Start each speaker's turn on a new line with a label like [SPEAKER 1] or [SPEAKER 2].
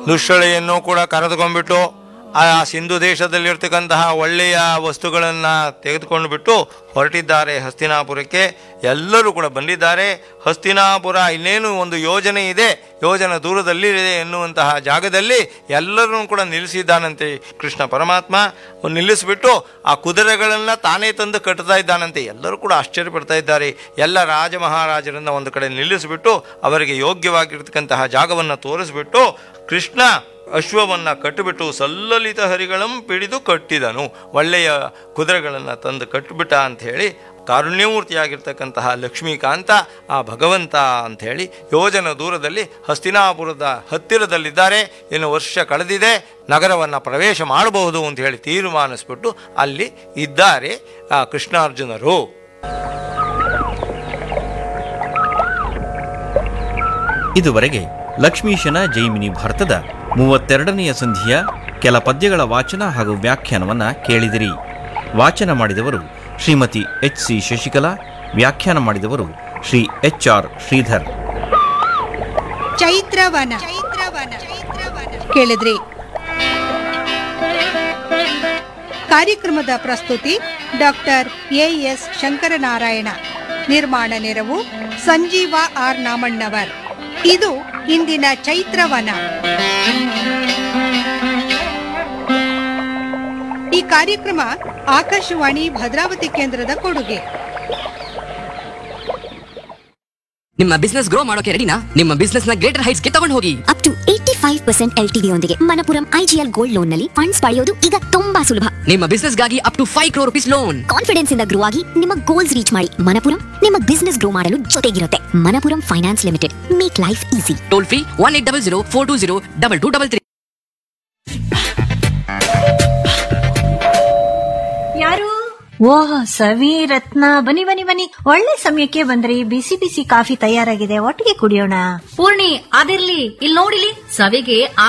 [SPEAKER 1] ದುಶ್ಶಳೆಯನ್ನು ಕೂಡ ಕರೆದುಕೊಂಡ್ಬಿಟ್ಟು ಆ ಸಿಂಧು ದೇಶದಲ್ಲಿರ್ತಕ್ಕಂತಹ ಒಳ್ಳೆಯ ವಸ್ತುಗಳನ್ನು ತೆಗೆದುಕೊಂಡು ಬಿಟ್ಟು ಹೊರಟಿದ್ದಾರೆ ಹಸ್ತಿನಾಪುರಕ್ಕೆ ಎಲ್ಲರೂ ಕೂಡ ಬಂದಿದ್ದಾರೆ ಹಸ್ತಿನಾಪುರ ಇನ್ನೇನು ಒಂದು ಯೋಜನೆ ಇದೆ ಯೋಜನೆ ದೂರದಲ್ಲಿದೆ ಎನ್ನುವಂತಹ ಜಾಗದಲ್ಲಿ ಎಲ್ಲರನ್ನೂ ಕೂಡ ನಿಲ್ಲಿಸಿದ್ದಾನಂತೆ ಕೃಷ್ಣ ಪರಮಾತ್ಮ ನಿಲ್ಲಿಸಿಬಿಟ್ಟು ಆ ಕುದುರೆಗಳನ್ನು ತಾನೇ ತಂದು ಕಟ್ತಾ ಇದ್ದಾನಂತೆ ಎಲ್ಲರೂ ಕೂಡ ಆಶ್ಚರ್ಯಪಡ್ತಾ ಇದ್ದಾರೆ ಎಲ್ಲ ರಾಜ ಮಹಾರಾಜರನ್ನ ಒಂದು ಕಡೆ ನಿಲ್ಲಿಸಿಬಿಟ್ಟು ಅವರಿಗೆ ಯೋಗ್ಯವಾಗಿರ್ತಕ್ಕಂತಹ ಜಾಗವನ್ನು ತೋರಿಸ್ಬಿಟ್ಟು ಕೃಷ್ಣ ಅಶ್ವವನ್ನು ಕಟ್ಟಿಬಿಟ್ಟು ಸಲ್ಲಲಿತ ಹರಿಗಳಂ ಪಿಡಿದು ಕಟ್ಟಿದನು ಒಳ್ಳೆಯ ಕುದುರೆಗಳನ್ನು ತಂದು ಕಟ್ಟಿಬಿಟ್ಟ ಅಂತ ಹೇಳಿ ಕಾರುಣ್ಯಮೂರ್ತಿಯಾಗಿರ್ತಕ್ಕಂತಹ ಲಕ್ಷ್ಮೀಕಾಂತ ಆ ಭಗವಂತ ಅಂತ ಹೇಳಿ ಯೋಜನ ದೂರದಲ್ಲಿ ಹಸ್ತಿನಾಪುರದ ಹತ್ತಿರದಲ್ಲಿದ್ದಾರೆ ಇನ್ನು ವರ್ಷ ಕಳೆದಿದೆ ನಗರವನ್ನು ಪ್ರವೇಶ ಮಾಡಬಹುದು ಅಂತ ಹೇಳಿ ತೀರ್ಮಾನಿಸ್ಬಿಟ್ಟು ಅಲ್ಲಿ ಇದ್ದಾರೆ ಆ ಕೃಷ್ಣಾರ್ಜುನರು
[SPEAKER 2] ಇದುವರೆಗೆ ಲಕ್ಷ್ಮೀಶನ ಜೈಮಿನಿ ಭಾರತದ ಮೂವತ್ತೆರಡನೆಯ ಸಂಧಿಯ ಕೆಲ ಪದ್ಯಗಳ ವಾಚನ ಹಾಗೂ ವ್ಯಾಖ್ಯಾನವನ್ನ ಕೇಳಿದಿರಿ ವಾಚನ ಮಾಡಿದವರು ಶ್ರೀಮತಿ ಎಚ್ ಸಿ ಶಶಿಕಲಾ ವ್ಯಾಖ್ಯಾನ ಮಾಡಿದವರು ಶ್ರೀ ಎಚ್ ಆರ್ ಶ್ರೀಧರ್
[SPEAKER 3] ಚೈತ್ರವನ ಕೇಳಿದ್ರಿ ಕಾರ್ಯಕ್ರಮದ ಪ್ರಸ್ತುತಿ ಡಾಕ್ಟರ್ ಎ ಎಸ್ ಶಂಕರನಾರಾಯಣ ನಿರ್ಮಾಣ ನೆರವು ಸಂಜೀವ ಆರ್ ನಾಮಣ್ಣವರ್ ಇದು ಇಂದಿನ ಚೈತ್ರವನ ಈ ಕಾರ್ಯಕ್ರಮ ಆಕಾಶವಾಣಿ ಭದ್ರಾವತಿ ಕೇಂದ್ರದ ಕೊಡುಗೆ
[SPEAKER 4] ನಿಮ್ಮ ಬಿಸ್ನೆಸ್ ಗ್ರೋ ಮಾಡೋಕೆ ರೆಡಿನಾ ನಿಮ್ಮ ಬಿಸ್ನೆಸ್ ನ ಗ್ರೇಟರ್ ಹೈಟ್ಸ್ ಗೆ ತಗೊಂಡು ಹೋಗಿ
[SPEAKER 5] up to eighty five percent ಎಲ್ ಯೊಂದಿಗೆ ಮನಪುರಂ ಐಜಿಎಲ್ ಗೋಲ್ಡ್ ಲೋನ್ ನಲ್ಲಿ ಫಂಡ್ಸ್ ಪಡೆಯೋದು ಈಗ ತುಂಬಾ ಸುಲಭ
[SPEAKER 4] ನಿಮ್ಮ ಬಿಸ್ನೆಸ್ ಗಾಗಿ up to five crore rupees loan
[SPEAKER 5] confidence ಇಂದ ಗ್ರೋ ಆಗಿ ನಿಮ್ಮ ಗೋಲ್ಸ್ ರೀಚ್ ಮಾಡಿ ಮನಪುರಂ ನಿಮ್ಮ ಬಿಸ್ನೆಸ್ ಗ್ರೋ ಮಾಡಲು ಜೊತೆಗಿರುತ್ತೆ Manappuram finance limited make life easy
[SPEAKER 4] toll free one eight double zero four two zero double two double three
[SPEAKER 6] ಯಾರು ಓಹ್ ಸವಿ ರತ್ನ ಬನ್ನಿ ಬನ್ನಿ ಬನ್ನಿ ಒಳ್ಳೆ ಸಮಯಕ್ಕೆ ಬಂದ್ರಿ ಬಿಸಿ ಬಿಸಿ ಕಾಫಿ ತಯಾರಾಗಿದೆ ಒಟ್ಟಿಗೆ ಕುಡಿಯೋಣ
[SPEAKER 7] ಪೂರ್ಣಿ ಅದಿರ್ಲಿ ಇಲ್ಲಿ ನೋಡಿಲಿ ಸವಿಗೆ